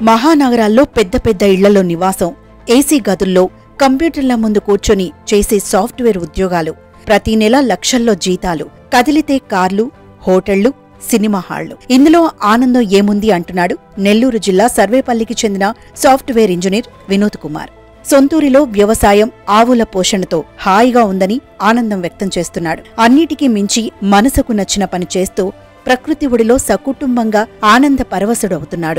మహానగరాల్లో పెద్ద పెద్ద ఇళ్లలో నివాసం ఏసీ గదుల్లో కంప్యూటర్ల ముందు కూర్చొని చేసే సాఫ్ట్వేర్ ఉద్యోగాలు ప్రతి నెల లక్షల్లో జీతాలు కదిలితే కార్లు హోటళ్లు సినిమా హాళ్లు ఇందులో ఆనందం ఏముంది అంటున్నాడు నెల్లూరు జిల్లా సర్వేపల్లికి చెందిన సాఫ్ట్వేర్ ఇంజనీర్ వినోద్ కుమార్ సొంతూరిలో వ్యవసాయం ఆవుల పోషణతో హాయిగా ఉందని ఆనందం వ్యక్తం చేస్తున్నాడు అన్నిటికీ మించి మనసుకు నచ్చిన పని చేస్తూ ప్రకృతి ఒడిలో సకుటుంబంగా ఆనంద పరవశుడవుతున్నాడు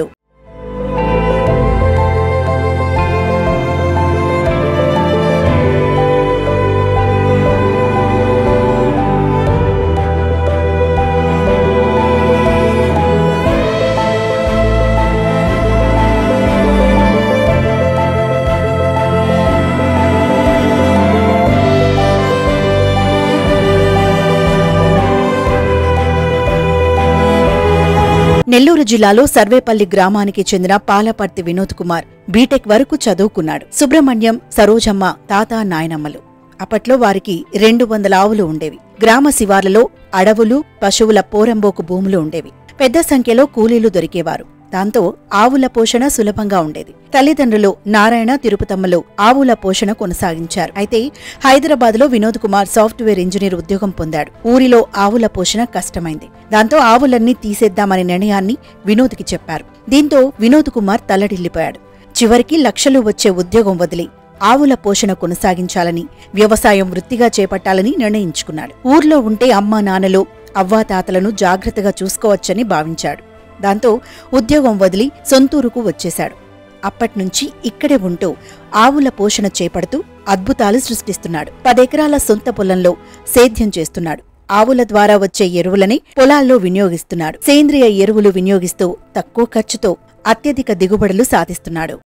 నెల్లూరు జిల్లాలో సర్వేపల్లి గ్రామానికి చెందిన పాలపర్తి వినోద్ కుమార్ బీటెక్ వరకు చదువుకున్నాడు సుబ్రహ్మణ్యం సరోజమ్మ తాత నాయనమ్మలు అప్పట్లో వారికి రెండు వందల ఆవులు ఉండేవి గ్రామ శివార్లలో అడవులు పశువుల పోరంబోకు భూములు ఉండేవి పెద్ద సంఖ్యలో కూలీలు దొరికేవారు దాంతో ఆవుల పోషణ సులభంగా ఉండేది తల్లిదండ్రులు నారాయణ తిరుపతమ్మలు ఆవుల పోషణ కొనసాగించారు అయితే హైదరాబాద్లో వినోద్ కుమార్ సాఫ్ట్వేర్ ఇంజనీర్ ఉద్యోగం పొందాడు ఊరిలో ఆవుల పోషణ కష్టమైంది దాంతో ఆవులన్నీ తీసేద్దామనే నిర్ణయాన్ని వినోద్కి చెప్పారు దీంతో వినోద్ కుమార్ తల్లడిల్లిపోయాడు చివరికి లక్షలు వచ్చే ఉద్యోగం వదిలి ఆవుల పోషణ కొనసాగించాలని వ్యవసాయం వృత్తిగా చేపట్టాలని నిర్ణయించుకున్నాడు ఊర్లో ఉంటే అమ్మా నాన్నలు అవ్వాతాతలను జాగ్రత్తగా చూసుకోవచ్చని భావించాడు దాంతో ఉద్యోగం వదిలి సొంతూరుకు వచ్చేశాడు అప్పట్నుంచి ఇక్కడే ఉంటూ ఆవుల పోషణ చేపడుతూ అద్భుతాలు సృష్టిస్తున్నాడు పదెకరాల సొంత పొలంలో సేద్యం చేస్తున్నాడు ఆవుల ద్వారా వచ్చే ఎరువులని పొలాల్లో వినియోగిస్తున్నాడు సేంద్రియ ఎరువులు వినియోగిస్తూ తక్కువ ఖర్చుతో అత్యధిక దిగుబడులు సాధిస్తున్నాడు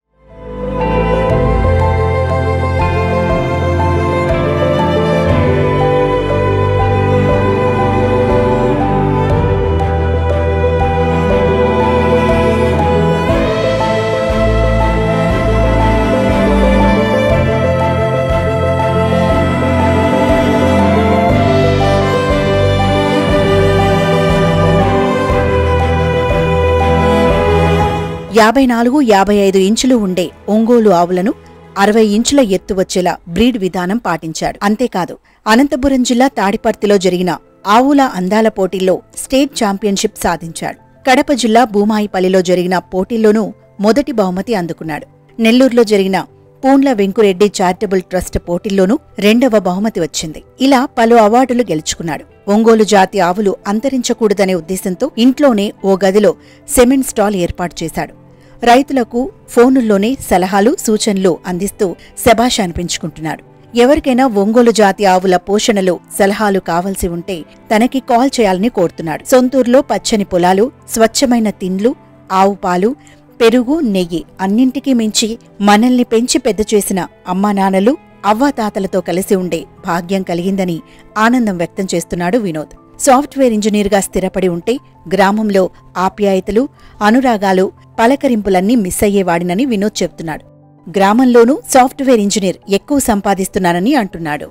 యాభై నాలుగు యాభై ఐదు ఇంచులు ఉండే ఒంగోలు ఆవులను అరవై ఇంచుల ఎత్తు వచ్చేలా బ్రీడ్ విధానం పాటించాడు అంతేకాదు అనంతపురం జిల్లా తాడిపర్తిలో జరిగిన ఆవుల అందాల పోటీల్లో స్టేట్ ఛాంపియన్షిప్ సాధించాడు కడప జిల్లా భూమాయిపల్లిలో జరిగిన పోటీల్లోనూ మొదటి బహుమతి అందుకున్నాడు నెల్లూరులో జరిగిన పూండ్ల వెంకురెడ్డి చారిటబుల్ ట్రస్ట్ పోటీల్లోనూ రెండవ బహుమతి వచ్చింది ఇలా పలు అవార్డులు గెలుచుకున్నాడు ఒంగోలు జాతి ఆవులు అంతరించకూడదనే ఉద్దేశంతో ఇంట్లోనే ఓ గదిలో సిమెంట్ స్టాల్ ఏర్పాటు చేశాడు రైతులకు ఫోనుల్లోనే సలహాలు సూచనలు అందిస్తూ శభాష అనిపించుకుంటున్నాడు ఎవరికైనా ఒంగోలు జాతి ఆవుల పోషణలో సలహాలు కావలసి ఉంటే తనకి కాల్ చేయాలని కోరుతున్నాడు సొంతూరులో పచ్చని పొలాలు స్వచ్ఛమైన తిండ్లు ఆవు పాలు పెరుగు నెయ్యి అన్నింటికీ మించి మనల్ని పెంచి పెద్ద చేసిన అమ్మా నాన్నలు అవ్వాతాతలతో కలిసి ఉండే భాగ్యం కలిగిందని ఆనందం వ్యక్తం చేస్తున్నాడు వినోద్ సాఫ్ట్వేర్ ఇంజనీర్గా స్థిరపడి ఉంటే గ్రామంలో ఆప్యాయతలు అనురాగాలు పలకరింపులన్నీ మిస్ అయ్యేవాడినని వినోద్ చెప్తున్నాడు గ్రామంలోనూ సాఫ్ట్వేర్ ఇంజనీర్ ఎక్కువ సంపాదిస్తున్నానని అంటున్నాడు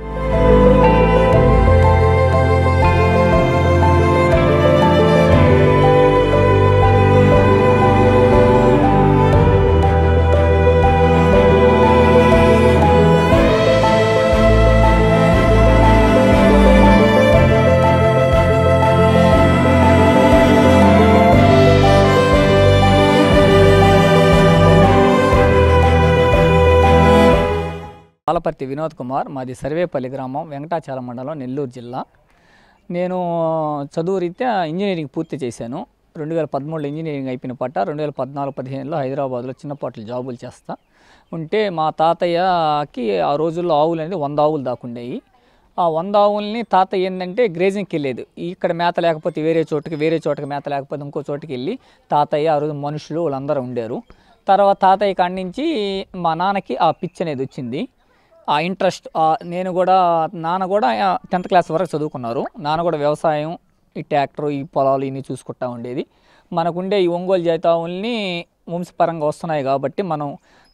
పాలపర్తి వినోద్ కుమార్ మాది సర్వేపల్లి గ్రామం వెంకటాచలం మండలం నెల్లూరు జిల్లా నేను చదువు రీత్యా ఇంజనీరింగ్ పూర్తి చేశాను రెండు వేల పదమూడులో ఇంజనీరింగ్ అయిపోయిన పట్ట రెండు వేల పద్నాలుగు పదిహేనులో హైదరాబాద్లో చిన్నపాట్లు జాబులు చేస్తా ఉంటే మా తాతయ్యకి ఆ రోజుల్లో ఆవులు అనేది వంద ఆవులు దాకుండేవి ఆ వంద ఆవుల్ని తాతయ్య ఏంటంటే గ్రేజింగ్కి వెళ్ళేది ఇక్కడ మేత లేకపోతే వేరే చోటుకి వేరే చోటుకి మేత లేకపోతే ఇంకో చోటుకి వెళ్ళి తాతయ్య ఆ రోజు మనుషులు వాళ్ళందరూ ఉండేరు తర్వాత తాతయ్య కాడి నుంచి మా నాన్నకి ఆ పిచ్ అనేది వచ్చింది ఆ ఇంట్రెస్ట్ నేను కూడా నాన్న కూడా టెన్త్ క్లాస్ వరకు చదువుకున్నారు నాన్న కూడా వ్యవసాయం ఈ ట్రాక్టర్ ఈ పొలాలు ఇన్ని చూసుకుంటా ఉండేది మనకుండే ఈ ఒంగోలు జాతావుల్ని వంశపరంగా వస్తున్నాయి కాబట్టి మనం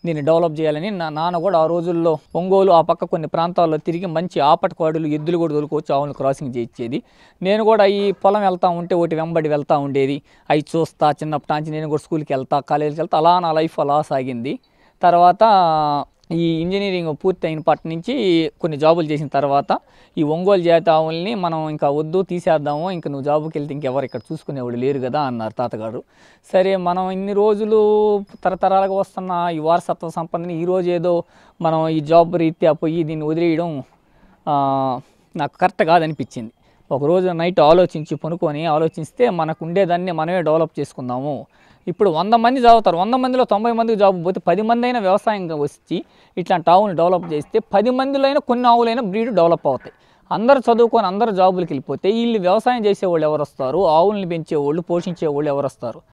దీన్ని డెవలప్ చేయాలని నా నాన్న కూడా ఆ రోజుల్లో ఒంగోలు ఆ పక్క కొన్ని ప్రాంతాల్లో తిరిగి మంచి ఆపటకాడులు ఎద్దులు కూడా దొరుకువచ్చు ఆవులు క్రాసింగ్ చేయించేది నేను కూడా ఈ పొలం వెళ్తా ఉంటే ఒకటి వెంబడి వెళ్తా ఉండేది అవి చూస్తా చిన్నప్పటి నుంచి నేను కూడా స్కూల్కి వెళ్తా కాలేజీకి వెళ్తా అలా నా లైఫ్ అలా సాగింది తర్వాత ఈ ఇంజనీరింగ్ పూర్తి అయినప్పటి నుంచి కొన్ని జాబులు చేసిన తర్వాత ఈ ఒంగోలు జాతి ఆవుల్ని మనం ఇంకా వద్దు తీసేద్దాము ఇంకా నువ్వు జాబుకి వెళ్తే ఇంకెవరు ఇక్కడ చూసుకునేవాడు లేరు కదా అన్నారు తాతగారు సరే మనం ఇన్ని రోజులు తరతరాలుగా వస్తున్న ఈ వారసత్వ సంపదని ఈరోజు ఏదో మనం ఈ జాబ్ రీత్యా పోయి దీన్ని వదిలేయడం ఆ, నాకు కరెక్ట్ కాదనిపించింది ఒకరోజు నైట్ ఆలోచించి పనుకొని ఆలోచిస్తే మనకు ఉండేదాన్ని మనమే డెవలప్ చేసుకుందాము ఇప్పుడు వంద మంది చదువుతారు వంద మందిలో తొంభై మందికి జాబ్ పోతే పది మంది అయినా వ్యవసాయంగా వచ్చి ఇట్లాంటి ఆవులను డెవలప్ చేస్తే పది మందిలో అయినా కొన్ని ఆవులైనా బ్రీడ్ డెవలప్ అవుతాయి అందరు చదువుకొని అందరు జాబులకి వెళ్ళిపోతే వీళ్ళు వ్యవసాయం చేసేవాళ్ళు ఎవరు వస్తారు ఆవుల్ని పెంచేవాళ్ళు పోషించేవాళ్ళు ఎవరు వస్తారు